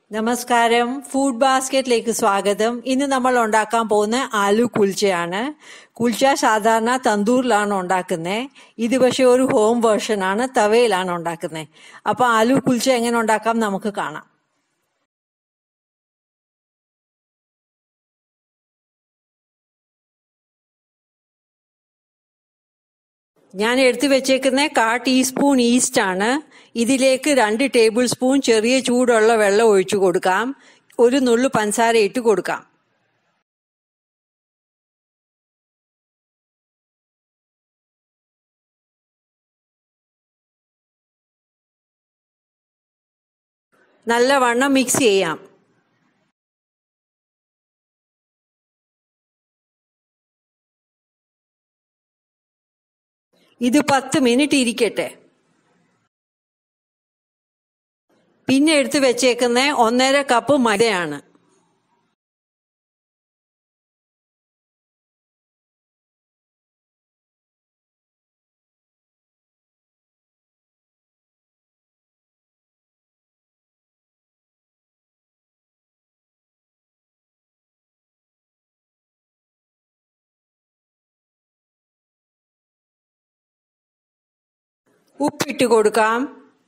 നമസ്കാരം ഫുഡ് ബാസ്ക്കറ്റിലേക്ക് സ്വാഗതം ഇന്ന് നമ്മൾ ഉണ്ടാക്കാൻ പോകുന്ന ആലു കുൽച്ചയാണ് കുൽച്ച സാധാരണ തന്തൂറിലാണ് ഉണ്ടാക്കുന്നത് ഇത് പക്ഷേ ഒരു ഹോം വേർഷൻ ആണ് തവയിലാണ് ഉണ്ടാക്കുന്നത് അപ്പൊ ആലു കുൽച്ച എങ്ങനെ ഉണ്ടാക്കാം നമുക്ക് കാണാം ഞാൻ എടുത്തു വെച്ചേക്കുന്ന കാ ടീസ്പൂൺ ഈസ്റ്റ് ആണ് ഇതിലേക്ക് രണ്ട് ടേബിൾ സ്പൂൺ ചെറിയ ചൂടുള്ള വെള്ളം ഒഴിച്ചു കൊടുക്കാം ഒരു നുള്ളു പഞ്ചസാര ഇട്ട് കൊടുക്കാം നല്ലവണ്ണം മിക്സ് ചെയ്യാം ഇത് പത്ത് മിനിറ്റ് ഇരിക്കട്ടെ പിന്നെ എടുത്തു വെച്ചേക്കുന്ന ഒന്നര കപ്പ് മൈദയാണ് ഉപ്പിട്ട് കൊടുക്കാം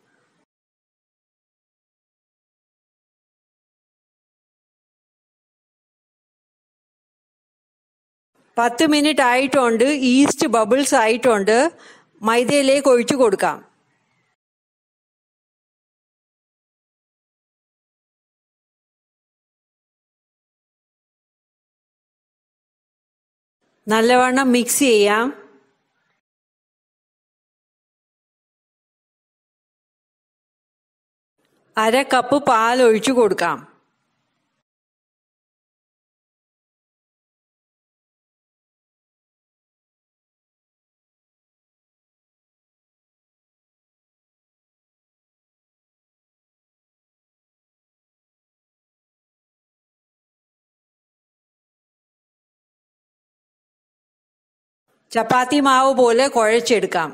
പത്ത് മിനിറ്റ് ആയിട്ടുണ്ട് ഈസ്റ്റ് ബബിൾസ് ആയിട്ടുണ്ട് മൈദയിലേക്ക് ഒഴിച്ചു കൊടുക്കാം നല്ലവണ്ണം മിക്സ് ചെയ്യാം അര കപ്പ് പാൽ ഒഴിച്ചു കൊടുക്കാം ചപ്പാത്തി മാവ് പോലെ കുഴച്ചെടുക്കാം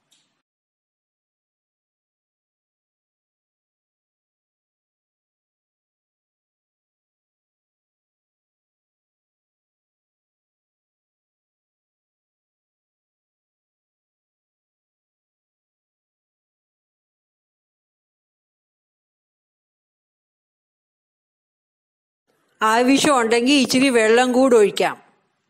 ആവശ്യം ഉണ്ടെങ്കിൽ ഇച്ചിരി വെള്ളം കൂടി ഒഴിക്കാം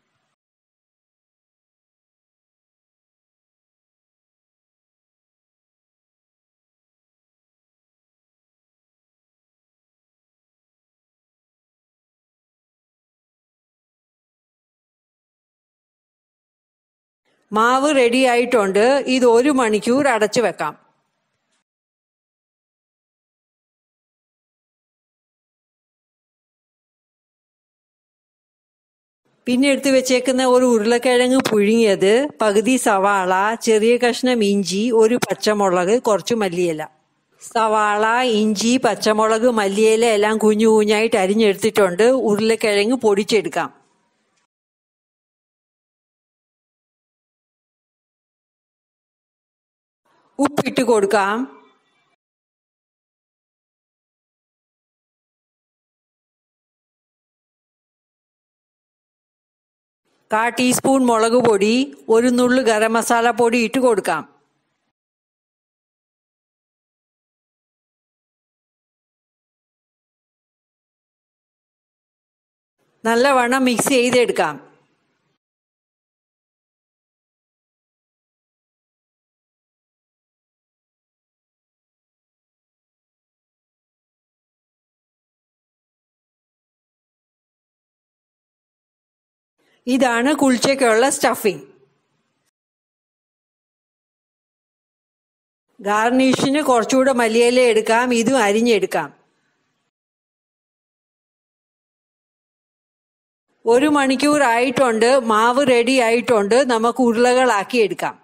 മാവ് റെഡി ആയിട്ടുണ്ട് ഇത് ഒരു മണിക്കൂർ അടച്ചു വെക്കാം പിന്നെ എടുത്തു വെച്ചേക്കുന്ന ഒരു ഉരുളക്കിഴങ്ങ് പുഴുങ്ങിയത് പകുതി സവാള ചെറിയ കഷ്ണം ഇഞ്ചി ഒരു പച്ചമുളക് കുറച്ച് മല്ലിയില സവാള ഇഞ്ചി പച്ചമുളക് മല്ലിയില എല്ലാം കുഞ്ഞു കുഞ്ഞായിട്ട് അരിഞ്ഞെടുത്തിട്ടുണ്ട് ഉരുളക്കിഴങ്ങ് പൊടിച്ചെടുക്കാം ഉപ്പിട്ട് കൊടുക്കാം കാ ടീസ്പൂൺ മുളക് പൊടി ഒരു നുള്ളു ഗരം മസാല പൊടി ഇട്ട് കൊടുക്കാം നല്ലവണ്ണം മിക്സ് ചെയ്തെടുക്കാം ഇതാണ് കുളിച്ചയ്ക്കുള്ള സ്റ്റഫിംഗ് ഗാർണിഷിന് കുറച്ചുകൂടെ മല്ലിയില എടുക്കാം ഇതും അരിഞ്ഞെടുക്കാം ഒരു മണിക്കൂർ ആയിട്ടുണ്ട് മാവ് റെഡി ആയിട്ടുണ്ട് നമുക്ക് ഉരുളകളാക്കി എടുക്കാം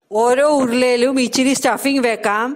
ഓരോ ഉരുളയിലും ഇച്ചിരി സ്റ്റഫിംഗ് വെക്കാം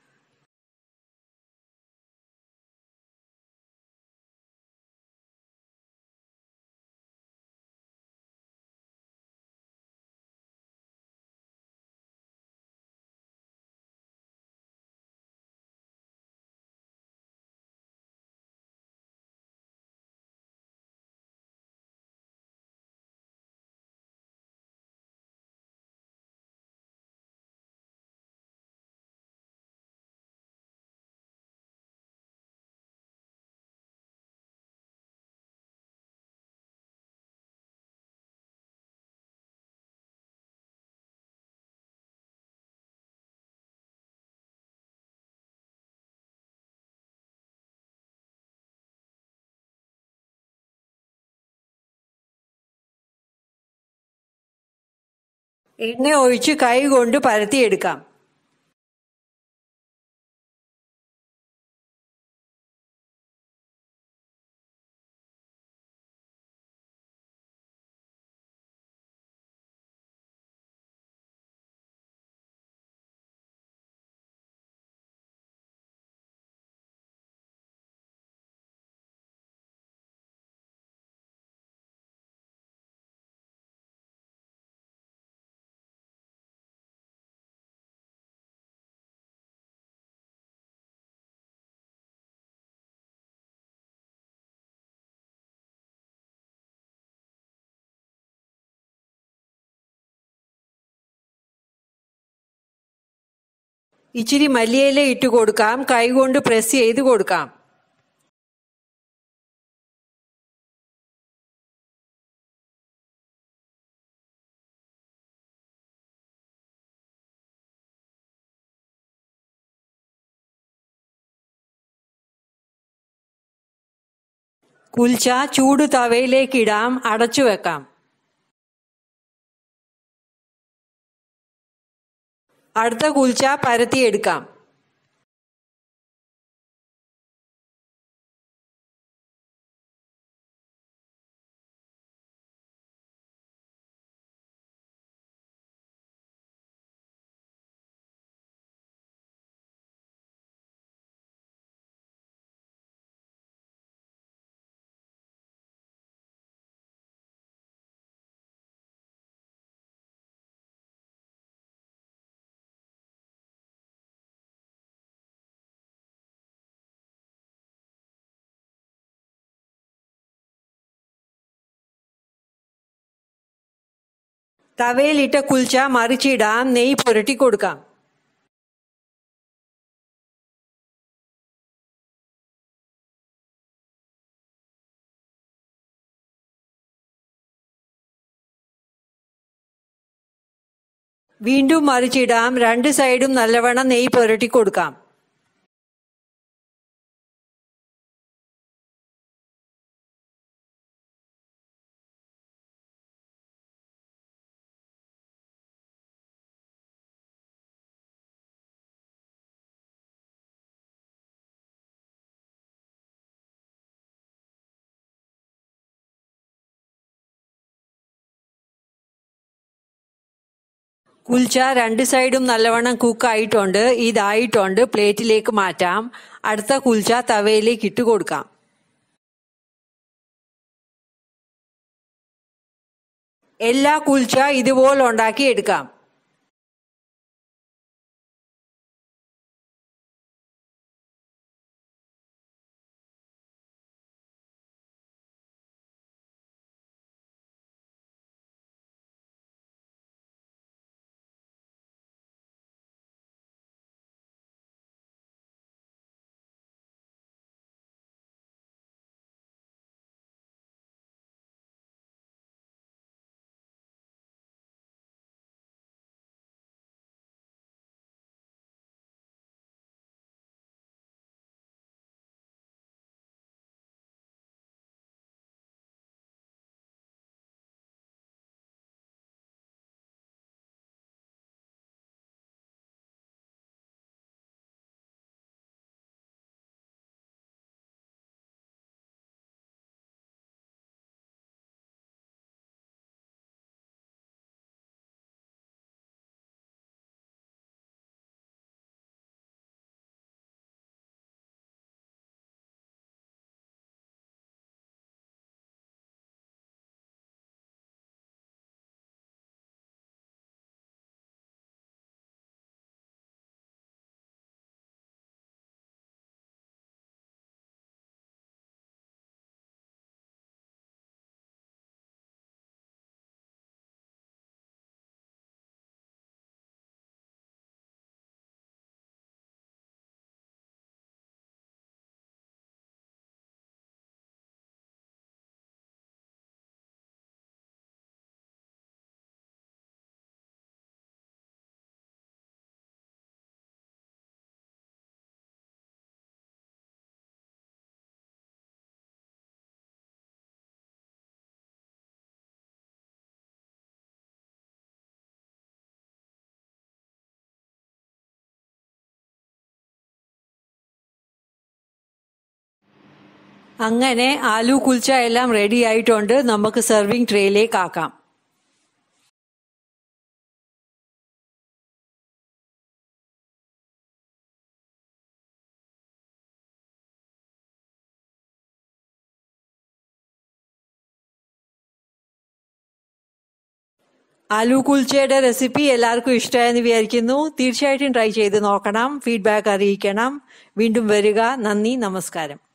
എണ്ണ ഒഴിച്ച് കൈ കൊണ്ട് പരത്തിയെടുക്കാം ഇച്ചിരി മല്ലിയില ഇട്ട് കൊടുക്കാം കൈകൊണ്ട് പ്രസ് ചെയ്ത് കൊടുക്കാം കുൽച്ച ചൂട് തവയിലേക്ക് ഇടാം അടച്ചു വെക്കാം അടുത്ത കുൽച്ച പരത്തിയെടുക്കാം തവയിലിട്ട കുൽച്ച മറിച്ചിടാം നെയ്യ് പുരട്ടി കൊടുക്കാം വീണ്ടും മറിച്ചിടാം രണ്ട് സൈഡും നല്ലവണ്ണം നെയ്യ് പുരട്ടി കൊടുക്കാം കുൽച്ച രണ്ട് സൈഡും നല്ലവണ്ണം കുക്കായിട്ടുണ്ട് ഇതായിട്ടുണ്ട് പ്ലേറ്റിലേക്ക് മാറ്റാം അടുത്ത കുൽച്ച തവയിലേക്ക് ഇട്ട് കൊടുക്കാം എല്ലാ കുൽച്ച ഇതുപോലെ ഉണ്ടാക്കി എടുക്കാം അങ്ങനെ ആലു കുൽച്ച എല്ലാം റെഡി ആയിട്ടുണ്ട് നമുക്ക് സെർവിങ് ട്രേയിലേക്ക് ആക്കാം ആലു കുൽച്ചയുടെ റെസിപ്പി എല്ലാവർക്കും ഇഷ്ടമായെന്ന് വിചാരിക്കുന്നു തീർച്ചയായിട്ടും ട്രൈ ചെയ്ത് നോക്കണം ഫീഡ്ബാക്ക് അറിയിക്കണം വീണ്ടും വരിക നന്ദി നമസ്കാരം